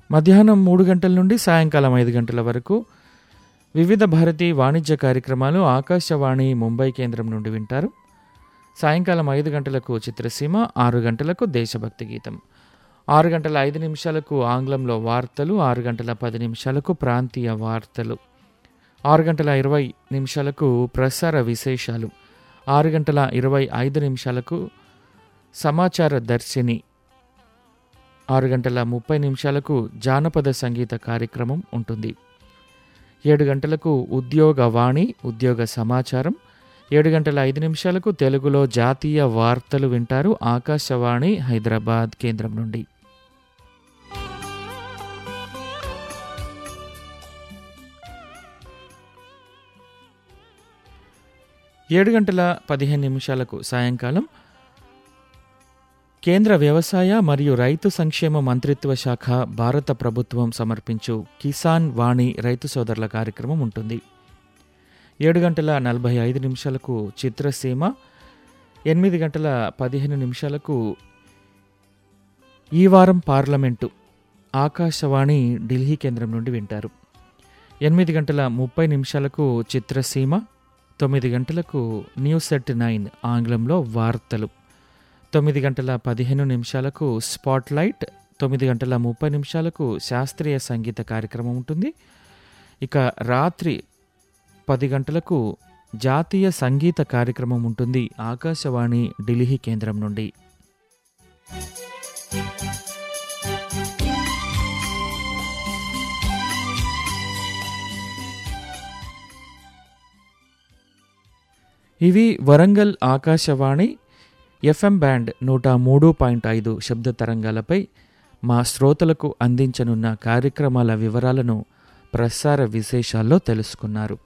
మధ్యాహ్నం మూడు గంటల నుండి సాయంకాలం ఐదు గంటల వరకు వివిధ భారతి వాణిజ్య కార్యక్రమాలు ఆకాశవాణి ముంబై కేంద్రం నుండి వింటారు సాయంకాలం ఐదు గంటలకు చిత్రసీమ ఆరు గంటలకు దేశభక్తి గీతం ఆరు గంటల ఐదు నిమిషాలకు ఆంగ్లంలో వార్తలు ఆరు గంటల పది నిమిషాలకు ప్రాంతీయ వార్తలు ఆరు గంటల ఇరవై నిమిషాలకు ప్రసార విశేషాలు ఆరు గంటల ఇరవై ఐదు నిమిషాలకు సమాచార దర్శిని ఆరు గంటల ముప్పై నిమిషాలకు జానపద సంగీత కార్యక్రమం ఉంటుంది ఏడు గంటలకు ఉద్యోగ వాణి ఉద్యోగ సమాచారం ఏడు గంటల ఐదు నిమిషాలకు తెలుగులో జాతీయ వార్తలు వింటారు ఆకాశవాణి హైదరాబాద్ కేంద్రం నుండి ఏడు గంటల పదిహేను నిమిషాలకు సాయంకాలం కేంద్ర వ్యవసాయ మరియు రైతు సంక్షేమ మంత్రిత్వ శాఖ భారత ప్రభుత్వం సమర్పించు కిసాన్ వాణి రైతు సోదరుల కార్యక్రమం ఉంటుంది ఏడు గంటల నలభై ఐదు నిమిషాలకు చిత్రసీమ ఎనిమిది గంటల పదిహేను నిమిషాలకు ఈ వారం పార్లమెంటు ఆకాశవాణి ఢిల్లీ కేంద్రం నుండి వింటారు ఎనిమిది గంటల ముప్పై నిమిషాలకు చిత్రసీమ తొమ్మిది గంటలకు న్యూస్ ఎట్ నైన్ ఆంగ్లంలో వార్తలు తొమ్మిది గంటల పదిహేను నిమిషాలకు స్పాట్ లైట్ తొమ్మిది గంటల ముప్పై నిమిషాలకు శాస్త్రీయ సంగీత కార్యక్రమం ఉంటుంది ఇక రాత్రి పది గంటలకు జాతీయ సంగీత కార్యక్రమం ఉంటుంది ఆకాశవాణి ఢిల్లీ కేంద్రం నుండి ఇవి వరంగల్ ఆకాశవాణి ఎఫ్ఎం బ్యాండ్ నూట మూడు పాయింట్ ఐదు శబ్ద తరంగాలపై మా శ్రోతలకు అందించనున్న కార్యక్రమాల వివరాలను ప్రసార విశేషాల్లో తెలుసుకున్నారు